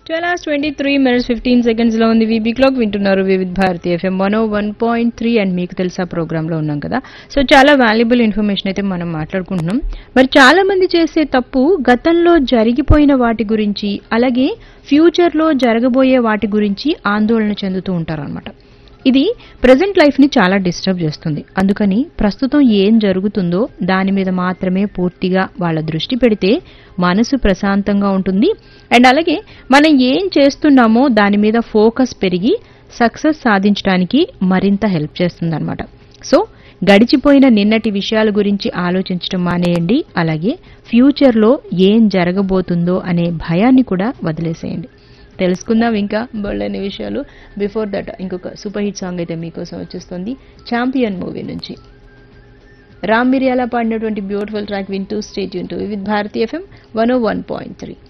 twelve twenty three minutes fifteen seconds లో ఉంది VB clock వింటున్నారు Vividh Bharati FM one one point three and మీకు తెలుసా ప్రోగ్రామ్ లో ఉన్నాం కదా సో చాలా వాల్యుబుల్ ఇన్ఫర్మేషన్ అయితే మనం మాట్లాడుకుంటున్నాం మరి చాలా మంది చేసే తప్పు గతంలో జరిగిపోయిన వాటి గురించి అలాగే ఫ్యూచర్ లో జరగబోయే వాటి గురించి ఆందోళన చెందుతూ ఉంటారు ఇది ప్రజెంట్ లైఫ్ ని చాలా డిస్టర్బ్ చేస్తుంది అందుకని ప్రస్తుతం ఏం జరుగుతుందో దాని మీద మాత్రమే పూర్తిగా వాళ్ళ దృష్టి పెడితే మనసు ప్రశాంతంగా ఉంటుంది అండ్ అలాగే మనం ఏం చేస్తున్నామో దాని మీద ఫోకస్ పెరిగి సక్సెస్ సాధించడానికి మరింత హెల్ప్ చేస్తుంది సో గడిచిపోయిన నిన్నటి విషయాల గురించి ఆలోచించడం మానేయండి అలాగే ఫ్యూచర్లో ఏం జరగబోతుందో అనే భయాన్ని కూడా వదిలేసేయండి తెలుసుకుందాం ఇంకా బోల్డని విషయాలు బిఫోర్ దట్ ఇంకొక సూపర్ హిట్ సాంగ్ అయితే మీకోసం వచ్చేస్తుంది ఛాంపియన్ మూవీ నుంచి రామ్ మిరియాల పాడినటువంటి బ్యూటిఫుల్ ట్రాక్ వింటూ స్టేట్ యూన్ to with Bharati FM one O one point three